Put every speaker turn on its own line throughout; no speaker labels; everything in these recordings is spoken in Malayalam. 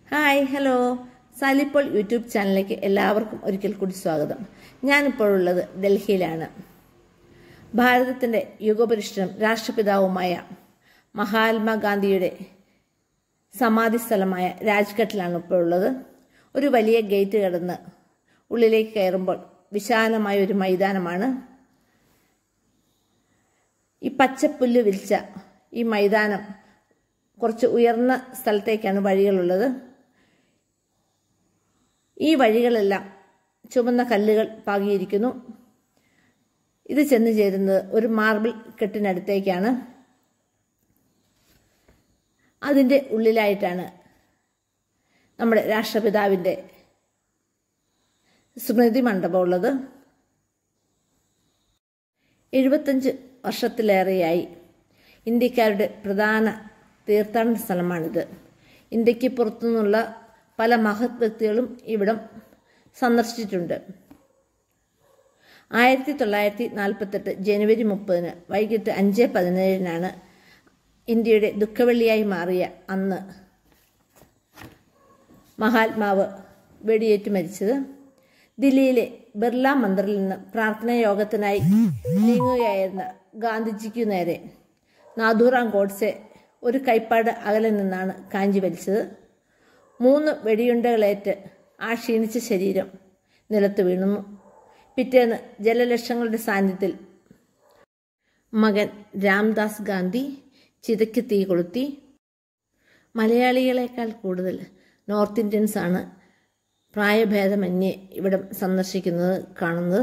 ഹായ് ഹലോ സാലിപ്പോൾ യൂട്യൂബ് ചാനലിലേക്ക് എല്ലാവർക്കും ഒരിക്കൽ കൂടി സ്വാഗതം ഞാനിപ്പോൾ ഉള്ളത് ഡൽഹിയിലാണ് ഭാരതത്തിൻ്റെ യുഗപുരുഷനും രാഷ്ട്രപിതാവുമായ മഹാത്മാഗാന്ധിയുടെ സമാധി സ്ഥലമായ രാജ്ഘട്ടിലാണ് ഇപ്പോൾ ഉള്ളത് ഒരു വലിയ ഗേറ്റ് കടന്ന് ഉള്ളിലേക്ക് കയറുമ്പോൾ വിശാലമായ ഒരു മൈതാനമാണ് ഈ പച്ചപ്പുല്ല് വിരിച്ച ഈ മൈതാനം കുറച്ച് ഉയർന്ന സ്ഥലത്തേക്കാണ് വഴികളുള്ളത് ഈ വഴികളെല്ലാം ചുവന്ന കല്ലുകൾ പാകിയിരിക്കുന്നു ഇത് ചെന്ന് ചേരുന്നത് ഒരു മാർബിൾ കെട്ടിനടുത്തേക്കാണ് അതിൻ്റെ ഉള്ളിലായിട്ടാണ് നമ്മുടെ രാഷ്ട്രപിതാവിൻ്റെ സ്മൃതി മണ്ഡപമുള്ളത് എഴുപത്തഞ്ച് വർഷത്തിലേറെയായി ഇന്ത്യക്കാരുടെ പ്രധാന തീർത്ഥാടന സ്ഥലമാണിത് ഇന്ത്യക്ക് പുറത്തുനിന്നുള്ള പല മഹത് വ്യക്തികളും ഇവിടം സന്ദർശിച്ചിട്ടുണ്ട് ആയിരത്തി തൊള്ളായിരത്തി നാൽപ്പത്തെട്ട് ജനുവരി മുപ്പതിന് വൈകിട്ട് അഞ്ച് പതിനേഴിനാണ് ഇന്ത്യയുടെ ദുഃഖവെള്ളിയായി മാറിയ അന്ന് മഹാത്മാവ് വെടിയേറ്റ് മരിച്ചത് ദില്ലിയിലെ ബിർള മന്ദിറിൽ നിന്ന് പ്രാർത്ഥനാ യോഗത്തിനായി നീങ്ങുകയായിരുന്ന ഗാന്ധിജിക്കു നേരെ നാഥുറാം ഗോഡ്സെ ഒരു കൈപ്പാട് അകലെ നിന്നാണ് കാഞ്ചി വലിച്ചത് മൂന്ന് വെടിയുണ്ടകളേറ്റ് ആ ക്ഷീണിച്ച ശരീരം നിലത്ത് വീണുന്നു പിറ്റേന്ന് ജലലക്ഷങ്ങളുടെ സാന്നിധ്യത്തിൽ മകൻ രാംദാസ് ഗാന്ധി ചിതയ്ക്ക് തീ കൊളുത്തി മലയാളികളെക്കാൾ കൂടുതൽ നോർത്ത് ഇന്ത്യൻസ് ആണ് പ്രായഭേദമന്യേ ഇവിടം സന്ദർശിക്കുന്നത് കാണുന്നത്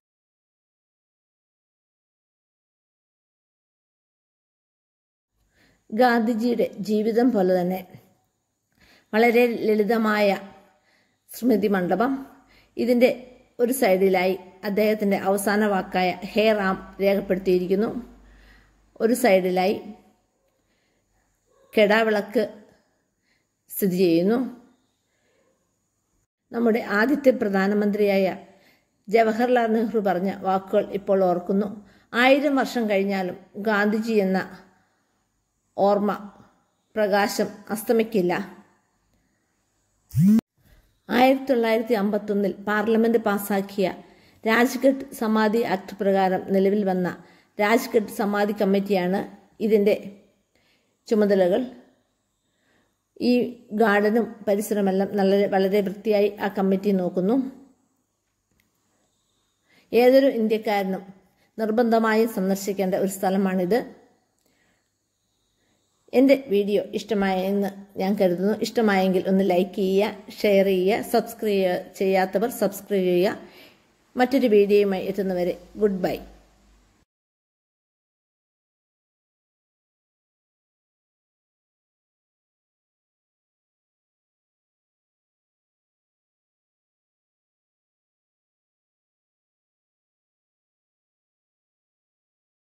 ഗാന്ധിജിയുടെ ജീവിതം പോലെ തന്നെ വളരെ ലളിതമായ സ്മൃതി മണ്ഡപം ഇതിൻ്റെ ഒരു സൈഡിലായി അദ്ദേഹത്തിൻ്റെ അവസാന വാക്കായ ഹേ റാം രേഖപ്പെടുത്തിയിരിക്കുന്നു ഒരു സൈഡിലായി കെടാവിളക്ക് സ്ഥിതി ചെയ്യുന്നു നമ്മുടെ ആദ്യത്തെ പ്രധാനമന്ത്രിയായ ജവഹർലാൽ നെഹ്റു പറഞ്ഞ വാക്കുകൾ ഇപ്പോൾ ഓർക്കുന്നു ആയിരം വർഷം കഴിഞ്ഞാലും ഗാന്ധിജി എന്ന ഓർമ്മ പ്രകാശം അസ്തമിക്കില്ല ആയിരത്തി തൊള്ളായിരത്തി അമ്പത്തൊന്നിൽ പാർലമെന്റ് പാസാക്കിയ രാജ്ഘട്ട് സമാധി ആക്ട് പ്രകാരം നിലവിൽ വന്ന രാജ്ഘട്ട് സമാധി കമ്മിറ്റിയാണ് ഇതിൻ്റെ ചുമതലകൾ ഈ ഗാർഡനും പരിസരമെല്ലാം നല്ല വളരെ വൃത്തിയായി ആ കമ്മിറ്റി നോക്കുന്നു ഏതൊരു ഇന്ത്യക്കാരനും നിർബന്ധമായും സന്ദർശിക്കേണ്ട ഒരു സ്ഥലമാണിത് എൻ്റെ വീഡിയോ ഇഷ്ടമായെന്ന് ഞാൻ കരുതുന്നു ഇഷ്ടമായെങ്കിൽ ഒന്ന് ലൈക്ക് ചെയ്യുക ഷെയർ ചെയ്യുക സബ്സ്ക്രൈബ് ചെയ്യാത്തവർ സബ്സ്ക്രൈബ് ചെയ്യുക മറ്റൊരു വീഡിയോയുമായി എത്തുന്നവരെ ഗുഡ് ബൈ